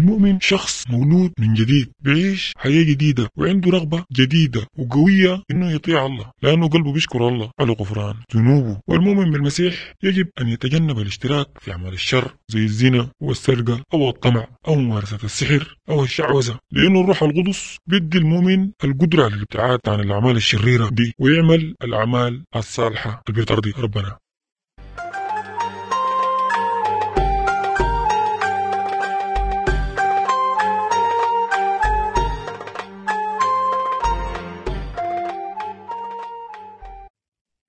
المؤمن شخص مولود من جديد بيعيش حياة جديدة وعنده رغبة جديدة وقوية انه يطيع الله لانه قلبه بيشكر الله على غفران ذنوبه والمؤمن بالمسيح يجب ان يتجنب الاشتراك في اعمال الشر زي الزنا والسرقة او الطمع او ممارسة السحر او الشعوذة لانه الروح القدس بيدي المؤمن القدرة على الابتعاد عن الاعمال الشريرة دي ويعمل الاعمال الصالحة اللي بترضي ربنا